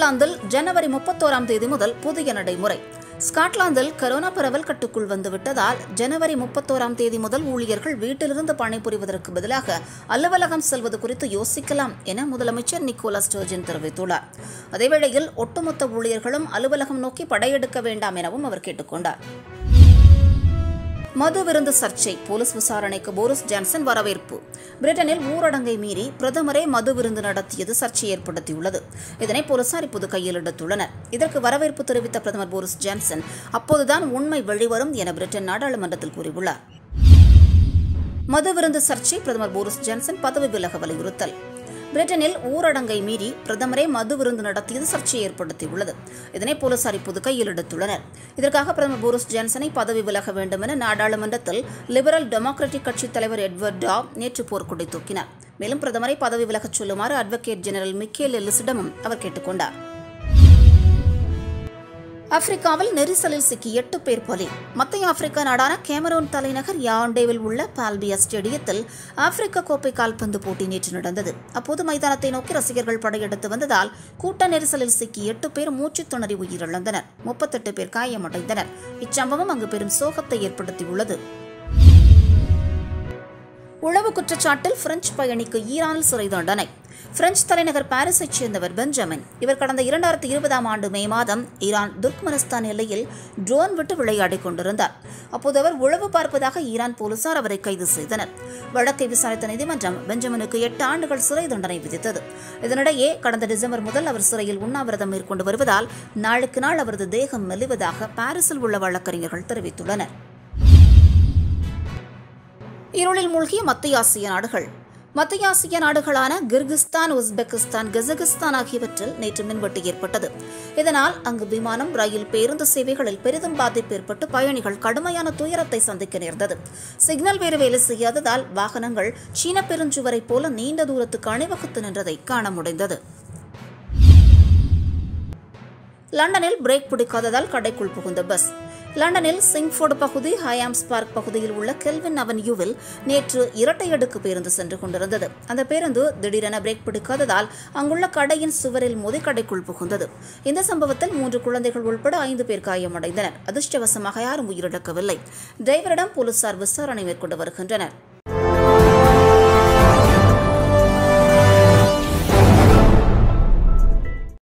ஸ்காட்லாந்தில் ஜனவரி முப்பத்தோராம் தேதி முதல் புதிய நடைமுறை ஸ்காட்லாந்தில் கரோனா பரவல் கட்டுக்குள் வந்துவிட்டதால் ஜனவரி முப்பத்தோராம் தேதி முதல் ஊழியர்கள் வீட்டிலிருந்து பணிபுரிவதற்கு பதிலாக அலுவலகம் செல்வது குறித்து யோசிக்கலாம் என முதலமைச்சர் நிக்கோலா ஸ்டர்ஜன் தெரிவித்துள்ளார் அதேவேளையில் ஒட்டுமொத்த ஊழியர்களும் அலுவலகம் நோக்கி படையெடுக்க வேண்டாம் எனவும் அவர் கேட்டுக்கொண்டார் மது விருந்து சர்ச்சை போலீஸ் விசாரணைக்கு போரிஸ் ஜான்சன் வரவேற்பு பிரிட்டனில் ஊரடங்கை மீறி பிரதமரே மது விருந்து நடத்தியது சர்ச்சை ஏற்படுத்தியுள்ளது இதனை போலீசார் இப்போது கையில் எடுத்துள்ளனர் இதற்கு வரவேற்பு தெரிவித்த பிரதமர் போரிஸ் ஜான்சன் அப்போதுதான் உண்மை வெளிவரும் என பிரிட்டன் நாடாளுமன்றத்தில் கூறியுள்ளார் மது விருந்து சர்ச்சை பிரதமர் போரிஸ் ஜான்சன் பதவி விலக வலியுறுத்தல் பிரிட்டனில் ஊரடங்கை மீறி பிரதமரே மது விருந்து நடத்தியது சர்ச்சையை ஏற்படுத்தியுள்ளது இதனை போலீசார் இப்போது கையில் எடுத்துள்ளனர் இதற்காக பிரதமர் போரிஸ் ஜான்சனை பதவி விலக வேண்டும் என நாடாளுமன்றத்தில் லிபரல் டெமோக்ராட்டிக் கட்சித் தலைவர் எட்வர்ட் டா நேற்று போர்க்கொடி தூக்கினார் மேலும் பிரதமரை பதவி விலகச் சொல்லுமாறு அட்வொகேட் ஜெனரல் மிக்கேல் எல்லிஸிடமும் அவர் கேட்டுக்கொண்டார் ஆப்பிரிக்காவில் நெரிசலில் சிக்கி எட்டு பேர் பலி மத்திய ஆப்பிரிக்கா நாடான கேமரூன் தலைநகர் யாண்டேவில் உள்ள பால்பியா ஸ்டேடியத்தில் ஆப்பிரிக்க கோப்பை கால்பந்து போட்டி நேற்று நடந்தது அப்போது மைதானத்தை நோக்கி ரசிகர்கள் படையெடுத்து வந்ததால் கூட்ட நெரிசலில் சிக்கி எட்டு பேர் மூச்சுத் திணறி உயிரிழந்தனர் முப்பத்தெட்டு பேர் காயமடைந்தனர் இச்சம்பவம் அங்கு பெரும் சோகத்தை ஏற்படுத்தியுள்ளது உளவு குற்றச்சாட்டில் பிரெஞ்சு பயணிக்கு ஈரானில் சிறை தண்டனை பிரெஞ்சு தலைநகர் பாரிஸைச் சேர்ந்தவர் பெஞ்சமின் இவர் கடந்த இரண்டாயிரத்தி இருபதாம் ஆண்டு மே மாதம் ஈரான் துர்க்மனிஸ்தான் எல்லையில் ட்ரோன் விட்டு விளையாடிக் கொண்டிருந்தார் அப்போது அவர் உளவு பார்ப்பதாக ஈரான் போலீசார் அவரை கைது செய்தனர் வழக்கை விசாரித்த நீதிமன்றம் பெஞ்சமினுக்கு எட்டு ஆண்டுகள் சிறை தண்டனை விதித்தது இதனிடையே கடந்த டிசம்பர் முதல் அவர் சிறையில் உண்ணாவிரதம் மேற்கொண்டு வருவதால் நாளுக்கு நாள் அவரது தேகம் மெலிவதாக பாரிஸில் உள்ள வழக்கறிஞர்கள் தெரிவித்துள்ளனர் இருளில் மூழ்கிய மத்திய ஆசிய நாடுகள் மத்திய ஆசிய நாடுகளான கிர்கிஸ்தான் உஸ்பெகிஸ்தான் கஜகிஸ்தான் ஆகியவற்றில் நேற்று மின்வெட்டு ஏற்பட்டது இதனால் அங்கு விமானம் ரயில் பேருந்து சேவைகளில் பெரிதும் பாதிப்பு ஏற்பட்டு பயணிகள் கடுமையான துயரத்தை சந்திக்க நேர்ந்தது சிக்னல் வேறு வேலை செய்யாததால் வாகனங்கள் சீன பெருஞ்சுவரை போல நீண்ட தூரத்துக்கு அணிவகுத்து நின்றதை காண முடிந்தது லண்டனில் பிரேக் பிடிக்காததால் கடைக்குள் புகுந்த பஸ் லண்டனில் சிங்ஃபோர்டு பகுதி ஹயாம்ஸ் பார்க் பகுதியில் உள்ள கெல்வின் அவென்யூவில் நேற்று இரட்டை அடுக்கு பேருந்து சென்று கொண்டிருந்தது அந்த பேருந்து திடீரென பிரேக் பிடிக்காததால் அங்குள்ள கடையின் சுவரில் மோதி கடைக்குள் புகுந்தது இந்த சம்பவத்தில் மூன்று குழந்தைகள் உட்பட ஐந்து பேர் காயமடைந்தனர் அதிர்ஷ்டவசமாக யாரும் உயிரிழக்கவில்லை டிரைவரிடம் போலீசார் விசாரணை மேற்கொண்டு வருகின்றனர்